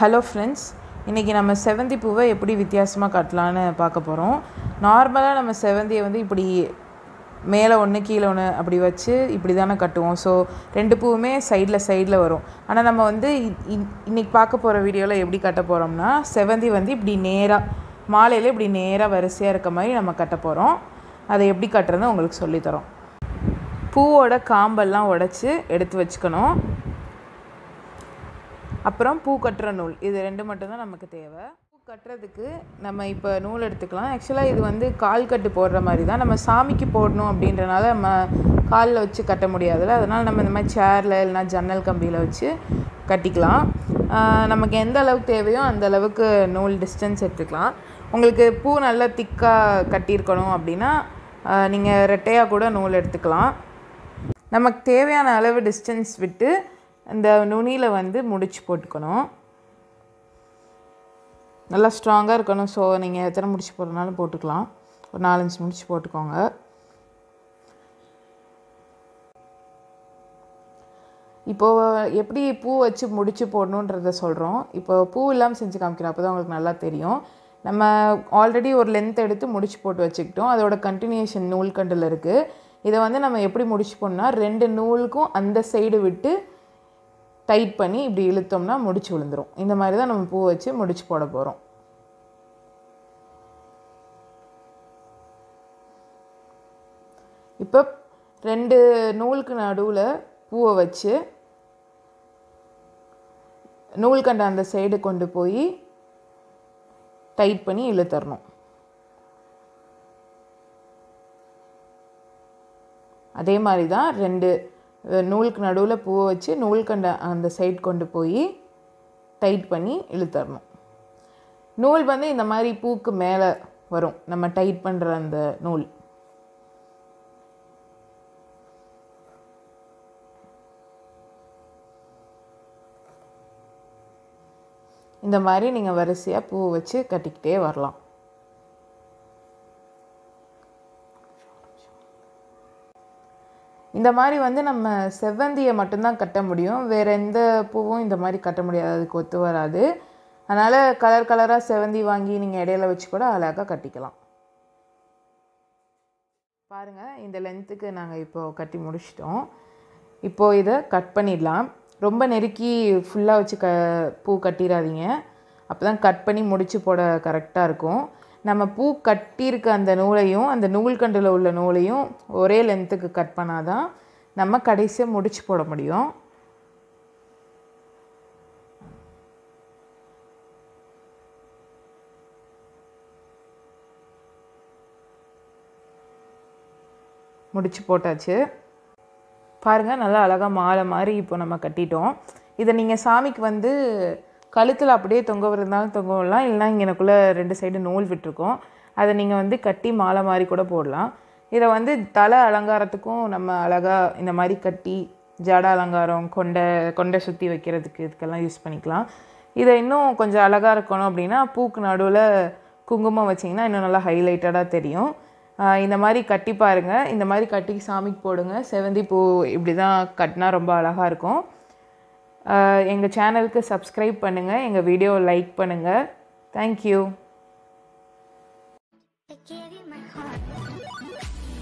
Hello friends இன்றைக்கி நம்ம செவந்தி பூவை எப்படி வித்தியாசமாக கட்டலான்னு பார்க்க போகிறோம் நார்மலாக நம்ம செவந்தியை வந்து இப்படி மேலே ஒன்று கீழே ஒன்று அப்படி வச்சு இப்படி தானே கட்டுவோம் ஸோ ரெண்டு பூவுமே சைடில் சைடில் வரும் ஆனால் நம்ம வந்து இ- இ- இன்னைக்கு பார்க்க போகிற வீடியோவில் எப்படி கட்ட போகிறோம்னா செவந்தி வந்து இப்படி நேராக மாலையில் இப்படி நேராக வரிசையாக இருக்க மாதிரி நம்ம கட்ட போகிறோம் அதை எப்படி கட்டுறதுன்னு உங்களுக்கு சொல்லித்தரோம் பூவோட காம்பெல்லாம் உடச்சி எடுத்து வச்சுக்கணும் அப்புறம் பூ கட்டுற நூல் இது ரெண்டு மட்டும்தான் நமக்கு தேவை பூ கட்டுறதுக்கு நம்ம இப்போ நூல் எடுத்துக்கலாம் ஆக்சுவலாக இது வந்து கால் கட்டு போடுற மாதிரி தான் நம்ம சாமிக்கு போடணும் அப்படின்றனால நம்ம காலில் வச்சு கட்ட முடியாதுல்ல அதனால் நம்ம இந்த மாதிரி சேரில் இல்லைனா ஜன்னல் கம்பியில் வச்சு கட்டிக்கலாம் ஆஹ் நமக்கு எந்த அளவுக்கு தேவையோ அந்த அளவுக்கு நூல் டிஸ்டன்ஸ் எடுத்துக்கலாம் உங்களுக்கு பூ நல்லா திக்காக கட்டியிருக்கணும் அப்படின்னா நீங்கள் ரெட்டையாக கூட நூல் எடுத்துக்கலாம் நமக்கு தேவையான அளவு டிஸ்டன்ஸ் விட்டு இந்த நுனியில் வந்து முடிச்சு போட்டுக்கணும் நல்லா ஸ்ட்ராங்காக இருக்கணும் ஸோ நீங்கள் எத்தனை முடிச்சு போடுறதுனாலும் போட்டுக்கலாம் ஒரு நாலஞ்சு முடிச்சு போட்டுக்கோங்க இப்போது எப்படி பூ வச்சு முடிச்சு போடணுன்றத சொல்கிறோம் இப்போ பூ இல்லாமல் செஞ்சு காமிக்கிறோம் அப்போ தான் உங்களுக்கு நல்லா தெரியும் நம்ம ஆல்ரெடி ஒரு லென்த் எடுத்து முடிச்சு போட்டு வச்சுக்கிட்டோம் அதோட கண்டினியூஷன் நூல்கண்டில் இருக்குது இதை வந்து நம்ம எப்படி முடிச்சு போடணும்னா ரெண்டு நூலுக்கும் அந்த சைடு விட்டு டைட் பண்ணி இப்படி இழுத்தோம்னா முடிச்சு விழுந்துரும் இந்த மாதிரி தான் நம்ம பூ வச்சு முடிச்சு போட போகிறோம் இப்போ ரெண்டு நூலுக்கு நடுவில் பூவை வச்சு நூல்கண்ட அந்த சைடு கொண்டு போய் டைட் பண்ணி இழுத்தரணும் அதே மாதிரி தான் ரெண்டு அஹ், நூலுக்கு நடுவில் பூவை வச்சு நூல்கண்ட அந்த சைடு கொண்டு போய் டைட் பண்ணி இழுத்தரணும் நூல் வந்து இந்த மாதிரி பூக்கு மேலே வரும் நம்ம டைட் பண்ணுற அந்த நூல் இந்த மாதிரி நீங்கள் வரிசையாக பூ வச்சு கட்டிக்கிட்டே வரலாம் இந்த மாதிரி வந்து நம்ம செவ்வந்தியை மட்டும்தான் கட்ட முடியும் வேறு எந்த பூவும் இந்த மாதிரி கட்ட முடியாது அதுக்கு ஒத்து வராது அதனால் கலர் கலராக செவந்தி வாங்கி நீங்கள் இடையில வச்சு கூட அழகாக கட்டிக்கலாம் பாருங்கள் இந்த லென்த்துக்கு நாங்கள் இப்போது கட்டி முடிச்சிட்டோம் இப்போது இதை கட் பண்ணிடலாம் ரொம்ப நெருக்கி ஃபுல்லாக வச்சு க பூ கட்டிடாதீங்க அப்போ தான் கட் பண்ணி முடிச்சு போட கரெக்டாக இருக்கும் நம்ம பூ கட்டியிருக்க அந்த நூலையும் அந்த நூல்கண்டில் உள்ள நூலையும் ஒரே லென்த்துக்கு கட் பண்ணாதான் நம்ம கடைசியாக முடிச்சு போட முடியும் முடிச்சு போட்டாச்சு பாருங்கள் நல்லா அழகாக மாலை மாதிரி இப்போ நம்ம கட்டிட்டோம் இதை நீங்கள் சாமிக்கு வந்து கழுத்தில் அப்படியே தொங்க விருந்தாலும் தொங்க விடலாம் இல்லைனா இங்கனக்குள்ளே ரெண்டு சைடு நூல் விட்டுருக்கோம் அதை நீங்கள் வந்து கட்டி மாலை மாதிரி கூட போடலாம் இதை வந்து தலை அலங்காரத்துக்கும் நம்ம அழகாக இந்த மாதிரி கட்டி ஜட அலங்காரம் கொண்டை கொண்டை சுற்றி வைக்கிறதுக்கு இதுக்கெல்லாம் யூஸ் பண்ணிக்கலாம் இதை இன்னும் கொஞ்சம் அழகாக இருக்கணும் அப்படின்னா பூக்கு நடுவில் குங்குமம் வச்சிங்கன்னா இன்னும் நல்லா ஹைலைட்டடாக தெரியும் ஆஹ் இந்த மாதிரி கட்டி பாருங்கள் இந்த மாதிரி கட்டி சாமிக்கு போடுங்க செவந்தி பூ இப்படி தான் கட்டினா ரொம்ப அழகாக இருக்கும் எங்கள் சேனலுக்கு சப்ஸ்கிரைப் பண்ணுங்கள் எங்கள் வீடியோவை லைக் பண்ணுங்கள் thank you I gave you my heart.